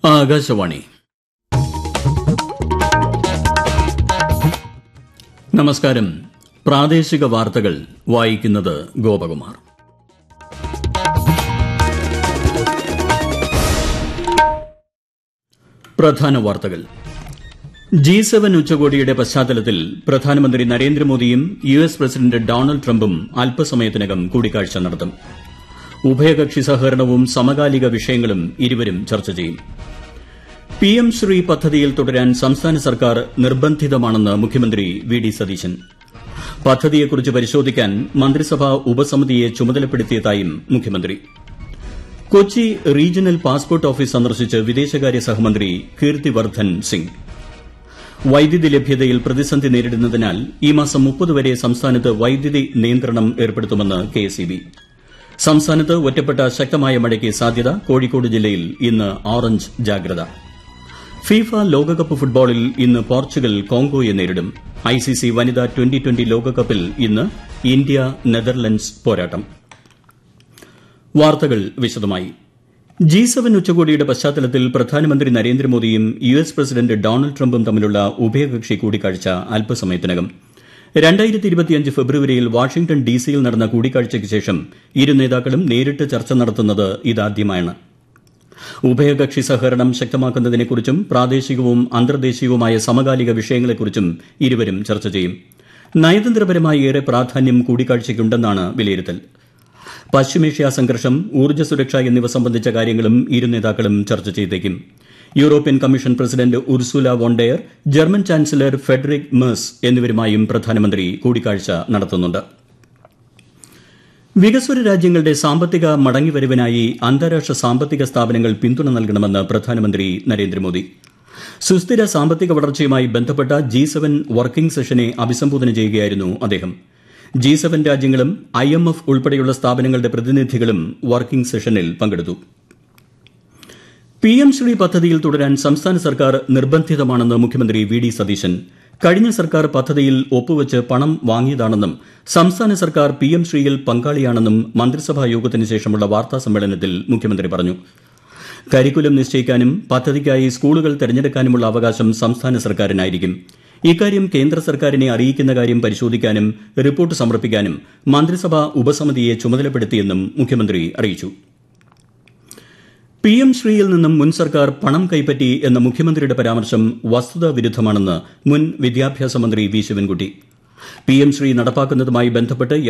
ആകാശവാണി നമസ്കാരം പ്രാദേശിക വാർത്തകൾ വായിക്കുന്നത് ഗോപകുമാർ പ്രധാന വാർത്തകൾ ജി സെവൻ ഉച്ചകോടിയുടെ പശ്ചാത്തലത്തിൽ പ്രധാനമന്ത്രി നരേന്ദ്രമോദിയും യു എസ് പ്രസിഡന്റ് ഡൊണാൾഡ് ട്രംപും അല്പസമയത്തിനകം കൂടിക്കാഴ്ച നടത്തും ഉഭയകക്ഷി സഹകരണവും സമകാലിക വിഷയങ്ങളും ഇരുവരും ചർച്ച ചെയ്യും പി എം ശ്രീ പദ്ധതിയിൽ തുടരാൻ സംസ്ഥാന സർക്കാർ നിർബന്ധിതമാണെന്ന് മുഖ്യമന്ത്രി വി ഡി സതീശൻ പദ്ധതിയെക്കുറിച്ച് പരിശോധിക്കാൻ മന്ത്രിസഭാ ഉപസമിതിയെ ചുമതലപ്പെടുത്തിയതായും മുഖ്യമന്ത്രി കൊച്ചി റീജിയണൽ പാസ്പോർട്ട് ഓഫീസ് സന്ദർശിച്ച് വിദേശകാര്യ സഹമന്ത്രി കീർത്തിവർദ്ധൻ സിംഗ് വൈദ്യുതി ലഭ്യതയിൽ പ്രതിസന്ധി നേരിടുന്നതിനാൽ ഈ മാസം മുപ്പത് വരെ സംസ്ഥാനത്ത് വൈദ്യുതി നിയന്ത്രണം ഏർപ്പെടുത്തുമെന്ന് കെഎസ്ഇബി സംസ്ഥാനത്ത് ഒറ്റപ്പെട്ട ശക്തമായ മഴയ്ക്ക് സാധ്യത കോഴിക്കോട് ജില്ലയിൽ ഇന്ന് ഓറഞ്ച് ജാഗ്രത ഫിഫ ലോകകപ്പ് ഫുട്ബോളിൽ ഇന്ന് പോർച്ചുഗൽ കോങ്കോയെ നേരിടും ഐസിസി വനിതാ ട്വന്റി ട്വന്റി ലോകകപ്പിൽ ഇന്ന് ഇന്ത്യ നെതർലൻഡ്സ് പോരാട്ടം വാർത്തകൾ വിശദമായി ജി സെവൻ ഉച്ചകോടിയുടെ പശ്ചാത്തലത്തിൽ പ്രധാനമന്ത്രി നരേന്ദ്രമോദിയും യു എസ് പ്രസിഡന്റ് ഡൊണാൾഡ് ട്രംപും തമ്മിലുള്ള ഉഭയകക്ഷി കൂടിക്കാഴ്ച അല്പസമയത്തിനകം ഫെബ്രുവരിയിൽ വാഷിംഗ്ടൺ ഡിസിയിൽ നടന്ന കൂടിക്കാഴ്ചയ്ക്ക് ശേഷം ഇരു നേതാക്കളും നേരിട്ട് ചർച്ച നടത്തുന്നത് ഇതാദ്യമായാണ് ഉഭയകക്ഷി സഹകരണം ശക്തമാക്കുന്നതിനെക്കുറിച്ചും പ്രാദേശികവും അന്തർദേശീയവുമായ സമകാലിക വിഷയങ്ങളെക്കുറിച്ചും ഇരുവരും ചർച്ച ചെയ്യും നയതന്ത്രപരമായി ഏറെ പ്രാധാന്യം കൂടിക്കാഴ്ചയ്ക്കുണ്ടെന്നാണ് വിലയിരുത്തൽ പശ്ചിമേഷ്യ സംഘർഷം ഊർജ്ജ സുരക്ഷ എന്നിവ സംബന്ധിച്ച കാര്യങ്ങളും ഇരു നേതാക്കളും ചർച്ച ചെയ്തേക്കും European commission president Ursula von der Leyen German chancellor Friedrich Merz എന്നിവരുമായും പ്രധാനമന്ത്രി കൂടിക്കാഴ്ച നടത്തുന്നുണ്ട് വികസ്വര രാജ്യങ്ങളുടെ സാമ്പത്തിക മടങ്ങിവരവിനായി അന്താരാഷ്ട്ര സാമ്പത്തിക സ്ഥാപനങ്ങൾ പിന്തുണ നൽകണമെന്ന് പ്രധാനമന്ത്രി നരേന്ദ്രമോദി സുസ്ഥിര സാമ്പത്തിക വളർച്ചയുമായി ബന്ധപ്പെട്ട ജി സെവൻ വർക്കിംഗ് സെഷനെ അഭിസംബോധന ചെയ്യുകയായിരുന്നു അദ്ദേഹം ജി സെവൻ രാജ്യങ്ങളും ഐ എം എഫ് ഉൾപ്പെടെയുള്ള സ്ഥാപനങ്ങളുടെ പ്രതിനിധികളും വർക്കിംഗ് സെഷനിൽ പങ്കെടുത്തു പി എം ശ്രീ പദ്ധതിയിൽ തുടരാൻ സംസ്ഥാന സർക്കാർ നിർബന്ധിതമാണെന്ന് മുഖ്യമന്ത്രി വി ഡി സതീശൻ കഴിഞ്ഞ സർക്കാർ പദ്ധതിയിൽ ഒപ്പുവച്ച് പണം വാങ്ങിയതാണെന്നും സംസ്ഥാന സർക്കാർ പി എം ശ്രീയിൽ പങ്കാളിയാണെന്നും മന്ത്രിസഭാ യോഗത്തിന് ശേഷമുള്ള വാർത്താ സമ്മേളനത്തിൽ മുഖ്യമന്ത്രി പറഞ്ഞു കരിക്കുലം നിശ്ചയിക്കാനും പദ്ധതിക്കായി സ്കൂളുകൾ തെരഞ്ഞെടുക്കാനുമുള്ള അവകാശം സംസ്ഥാന സർക്കാരിനായിരിക്കും ഇക്കാര്യം കേന്ദ്ര സർക്കാരിനെ അറിയിക്കുന്ന കാര്യം പരിശോധിക്കാനും റിപ്പോർട്ട് സമർപ്പിക്കാനും മന്ത്രിസഭാ ഉപസമിതിയെ ചുമതലപ്പെടുത്തിയെന്നും മുഖ്യമന്ത്രി അറിയിച്ചു പി എം ശ്രീയിൽ നിന്നും മുൻ സർക്കാർ പണം കൈപ്പറ്റി എന്ന മുഖ്യമന്ത്രിയുടെ പരാമർശം വസ്തുതാ വിരുദ്ധമാണെന്ന് മുൻ വിദ്യാഭ്യാസ മന്ത്രി V Sivankutty P M Shri നടപ്പാക്കുന്നതുമായി ബന്ധപ്പെട്ട്